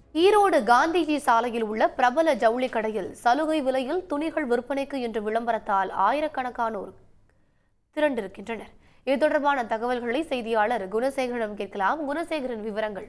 ஈரோடு காந்திஜி சாலையில் உள்ள பிரபல ஜவுளி கடையில் சலுகை விலையில் துணிகள் விற்பனைக்கு என்ற விளம்பரத்தால் ஆயிரக்கணக்கானோர் திரண்டிருக்கின்றனர் இது தொடர்பான தகவல்களை செய்தியாளர் குணசேகரனிடம் கேட்கலாம் குணசேகரன் விவரங்கள்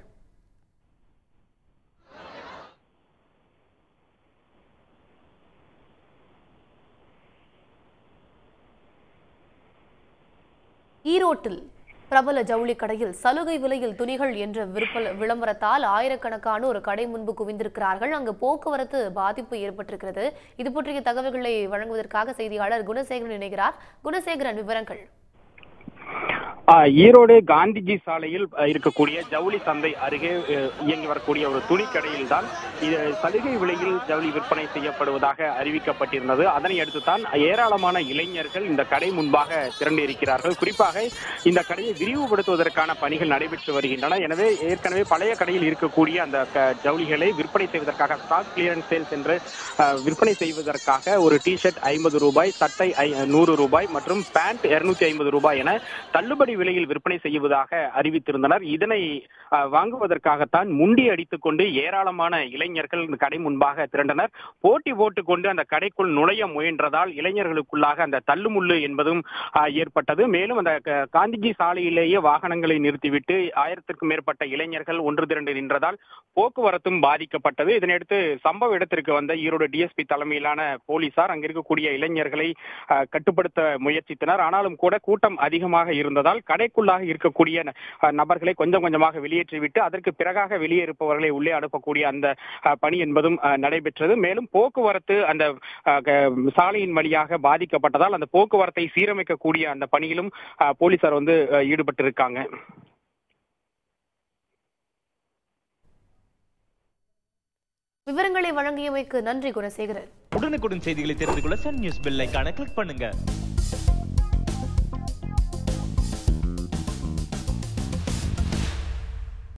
ஈரோட்டில் பிரபல ஜவுளி கடையில் சலுகை விலையில் துணிகள் என்ற விற்ப விளம்பரத்தால் ஆயிரக்கணக்கானோர் கடை முன்பு குவிந்திருக்கிறார்கள் அங்கு போக்குவரத்து பாதிப்பு ஏற்பட்டிருக்கிறது இது பற்றிய தகவல்களை வழங்குவதற்காக செய்தியாளர் குணசேகரன் இணைகிறார் குணசேகரன் விவரங்கள் ஆ, ஈரோடு காந்திஜி சாலையில் அ, இருக்கக்கூடிய ஜவுளி சந்தை அருகே அ, இயங்கி வரக்கூடிய ஒரு துணி கடையில் தான் இது சலுகை விலையில் ஜவுளி விற்பனை செய்யப்படுவதாக அறிவிக்கப்பட்டிருந்தது அதனை அடுத்து தான் ஏராளமான இளைஞர்கள் இந்த கடை முன்பாக திரண்டு இருக்கிறார்கள் குறிப்பாக இந்த கடையை விரிவுபடுத்துவதற்கான பணிகள் நடைபெற்று வருகின்றன எனவே ஏற்கனவே பழைய கடையில் இருக்கக்கூடிய அந்த க- ஜவுளிகளை விற்பனை செய்வதற்காக ஸ்டாக் கிளியரன்ஸ் சேல்ஸ் என்று அ, விற்பனை செய்வதற்காக ஒரு டி ஷர்ட் ஐம்பது ரூபாய் சட்டை ஐ- நூறு ரூபாய் மற்றும் பேண்ட் இருநூத்தி ஐம்பது ரூபாய் என தள்ளுபடி விலையில் விற்பனை செய்வதாக அறிவித்திருந்தனர் இதனை அஹ், வாங்குவதற்காகத்தான் முண்டி அடித்துக் கொண்டு ஏராளமான இளைஞர்கள் இந்த கடை முன்பாக திரண்டனர் போட்டி போட்டுக் கொண்டு அந்த கடைக்குள் நுழைய முயன்றதால் இளைஞர்களுக்குள்ளாக அந்த தள்ளுமுள்ளு என்பதும் அஹ், ஏற்பட்டது மேலும் அந்த க- காந்திஜி சாலையிலேயே வாகனங்களை நிறுத்திவிட்டு ஆயிரத்திற்கும் மேற்பட்ட இளைஞர்கள் ஒன்று திரண்டு நின்றதால் போக்குவரத்தும் பாதிக்கப்பட்டது இதனையடுத்து சம்பவ இடத்திற்கு வந்த ஈரோடு டிஎஸ்பி தலைமையிலான போலீசார் அங்க இருக்கக்கூடிய இளைஞர்களை அஹ், கட்டுப்படுத்த முயற்சித்தனர் ஆனாலும் கூட கூட்டம் அதிகமாக இருந்ததால் கடைக்குள்ளாக இருக்கக்கூடிய அஹ், நபர்களை கொஞ்சம் கொஞ்சமாக வெளியேற்றிவிட்டு அதற்கு பிறகாக வெளியே இருப்பவர்களை உள்ளே அனுப்பக்கூடிய அந்த அஹ், பணி என்பதும் அஹ், நடைபெற்றது மேலும் போக்குவரத்து அந்த அஹ், க- சாலையின் வழியாக பாதிக்கப்பட்டதால் அந்த போக்குவரத்தை சீரமைக்கக்கூடிய அந்த பணியிலும் அஹ், போலீசார் வந்து அஹ், ஈடுபட்டிருக்காங்க விவரங்களை வழங்கியமைக்கு நன்றி குணசேகரன் உடனுக்குடன் செய்திகளை தெரிந்து கொள்ள சன் நியூஸ் பெல் ஐகானை கிளிக் பண்ணுங்க